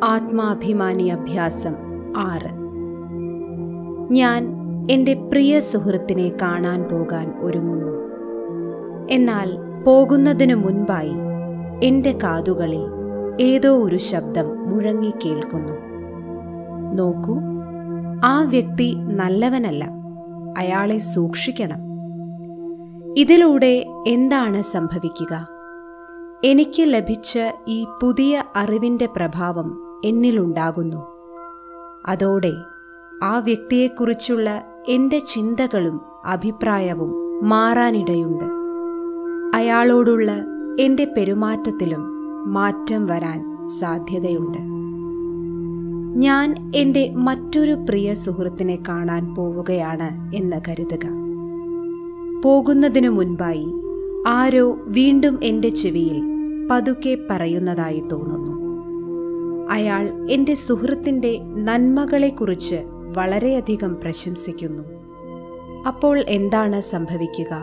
ആത്മാഭിമാനി അഭ്യാസം ആറ് ഞാൻ എൻ്റെ പ്രിയ സുഹൃത്തിനെ കാണാൻ പോകാൻ ഒരുങ്ങുന്നു എന്നാൽ പോകുന്നതിനു മുൻപായി എൻ്റെ കാതുകളിൽ ഏതോ ഒരു ശബ്ദം മുഴങ്ങി കേൾക്കുന്നു നോക്കൂ ആ വ്യക്തി നല്ലവനല്ല അയാളെ സൂക്ഷിക്കണം ഇതിലൂടെ എന്താണ് സംഭവിക്കുക എനിക്ക് ലഭിച്ച ഈ പുതിയ അറിവിൻ്റെ പ്രഭാവം എന്നിലുണ്ടാകുന്നു അതോടെ ആ വ്യക്തിയെക്കുറിച്ചുള്ള എൻ്റെ ചിന്തകളും അഭിപ്രായവും മാറാനിടയുണ്ട് അയാളോടുള്ള എൻ്റെ പെരുമാറ്റത്തിലും മാറ്റം വരാൻ സാധ്യതയുണ്ട് ഞാൻ എൻ്റെ മറ്റൊരു പ്രിയ സുഹൃത്തിനെ കാണാൻ പോവുകയാണ് എന്ന് കരുതുക പോകുന്നതിനു മുൻപായി ആരോ വീണ്ടും എൻ്റെ ചെവിയിൽ പതുക്കെ പറയുന്നതായി തോന്നുന്നു അയാൾ എൻ്റെ സുഹൃത്തിൻ്റെ നന്മകളെക്കുറിച്ച് വളരെയധികം പ്രശംസിക്കുന്നു അപ്പോൾ എന്താണ് സംഭവിക്കുക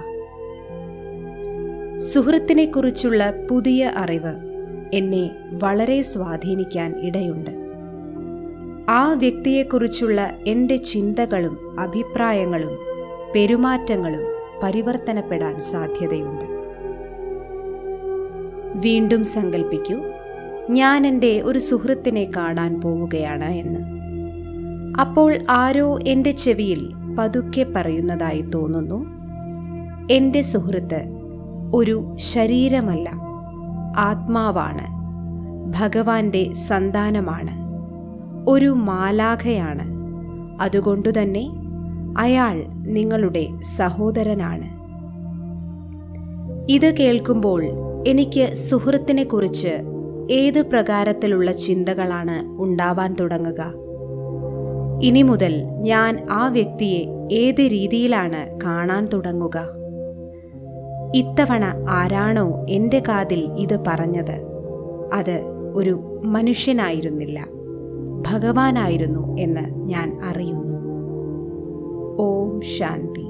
സുഹൃത്തിനെക്കുറിച്ചുള്ള പുതിയ അറിവ് എന്നെ വളരെ സ്വാധീനിക്കാൻ ഇടയുണ്ട് ആ വ്യക്തിയെക്കുറിച്ചുള്ള എൻ്റെ ചിന്തകളും അഭിപ്രായങ്ങളും പെരുമാറ്റങ്ങളും പരിവർത്തനപ്പെടാൻ സാധ്യതയുണ്ട് വീണ്ടും സങ്കൽപ്പിക്കൂ ഞാൻ എൻ്റെ ഒരു സുഹൃത്തിനെ കാണാൻ പോവുകയാണ് എന്ന് അപ്പോൾ ആരോ എൻ്റെ ചെവിയിൽ പതുക്കെ പറയുന്നതായി തോന്നുന്നു എൻ്റെ സുഹൃത്ത് ഒരു ശരീരമല്ല ആത്മാവാണ് ഭഗവാന്റെ സന്താനമാണ് ഒരു മാലാഖയാണ് അതുകൊണ്ടുതന്നെ അയാൾ നിങ്ങളുടെ സഹോദരനാണ് ഇത് കേൾക്കുമ്പോൾ എനിക്ക് സുഹൃത്തിനെക്കുറിച്ച് ഏത് പ്രകാരത്തിലുള്ള ചിന്തകളാണ് ഉണ്ടാവാൻ തുടങ്ങുക ഇനി മുതൽ ഞാൻ ആ വ്യക്തിയെ ഏത് രീതിയിലാണ് കാണാൻ തുടങ്ങുക ഇത്തവണ ആരാണോ എൻ്റെ കാതിൽ ഇത് പറഞ്ഞത് അത് ഒരു മനുഷ്യനായിരുന്നില്ല ഭഗവാനായിരുന്നു എന്ന് ഞാൻ അറിയുന്നു ഓം ശാന്തി